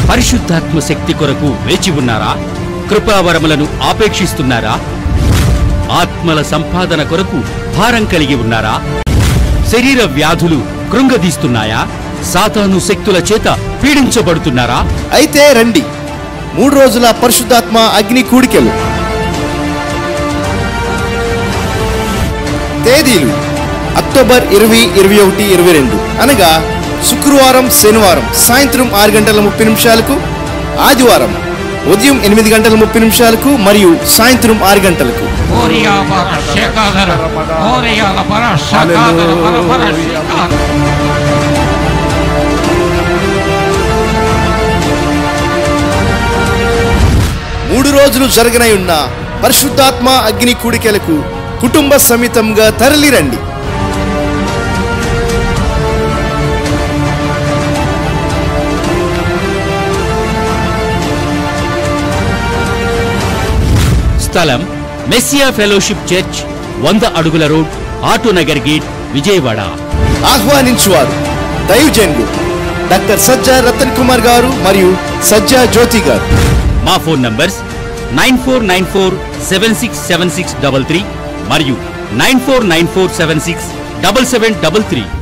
పరిశుద్ధాత్మ శక్తి కొరకు వేచి ఉన్నారా కృపావరములను ఆపేక్షిస్తున్నారా ఆత్మల సంపాదన కొరకు భారం కలిగి ఉన్నారా శరీర వ్యాధులు కృంగదీస్తున్నాయా సాతాను శక్తుల చేత పీడించబడుతున్నారా అయితే రండి మూడు రోజుల పరిశుద్ధాత్మ అగ్ని కూడికెలు తేదీలు అక్టోబర్ ఇరవై ఇరవై ఒకటి ఇరవై రెండు అనగా శుక్రవారం శనివారం సాయంత్రం ఆరు గంటల ముప్పై నిమిషాలకు ఆదివారం ఉదయం ఎనిమిది గంటల ముప్పై నిమిషాలకు మరియు సాయంత్రం ఆరు గంటలకు Oria para shekadara. Oria la para shakadara para para shekadara. మూడు రోజులు జరగనై ఉన్న పరిశుద్ధాత్మ అగ్ని కూడికెలకు కుటుంబ సమేతంగా తరలిరండి స్థలం మెస్సియా ఫెలోషిప్ చర్చ్ వంద అడుగుల road auto Nagar gate Vijayawada ఆహ్వానించువారు దైవజన్లు డాక్టర్ సజ్జా రతన్ కుమార్ గారు మరియు సజ్జా జ్యోతి గారు మా phone numbers nine four nine four seven six seven six double three మరియు nine four nine four seven six double seven double three